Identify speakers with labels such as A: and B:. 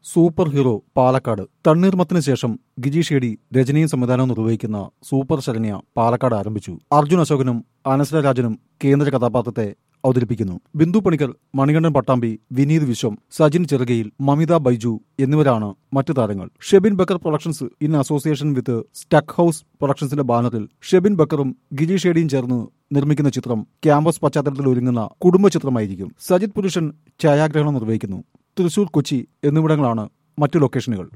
A: super hero Palakkad തണ്ണീർമത്തിന് ശേഷം ഗിജി shady രചനയും സംവിധാനവും നിർവഹിക്കുന്ന സൂപ്പർ ശരണ്യ പാലക്കാട് ആരംഭിച്ചു അർജുൻ അശോകനും അനശ്വര രാജനും കേന്ദ്ര കഥാപാത്രത്തെ അവതരിപ്പിക്കുന്നു ബിന്ദു പണിക്കർ മണികണ്ഠൻ പട്ടാമ്പി വിനീത് വിശ്വം സജിൻ ചെറുകയിൽ മമിത ബൈജു എന്നിവരാണ് മറ്റു താരങ്ങൾ Shebin Bakkar productions in association with stuck house പ്രൊഡക്ഷൻസിന്റെ ബാനറിൽ ഷെബിൻ ബക്കറും ഗിജി ഷേഡിയും ചേർന്ന് നിർമ്മിക്കുന്ന ചിത്രം ക്യാമ്പസ് പശ്ചാത്തലത്തിൽ ഒരുങ്ങുന്ന കുടുംബ ചിത്രമായിരിക്കും സജിത് പുരുഷൻ ഛായാഗ്രഹണം നിർവഹിക്കുന്നു തൃശൂർ കൊച്ചി എന്നിവിടങ്ങളാണ് മറ്റു ലൊക്കേഷനുകൾ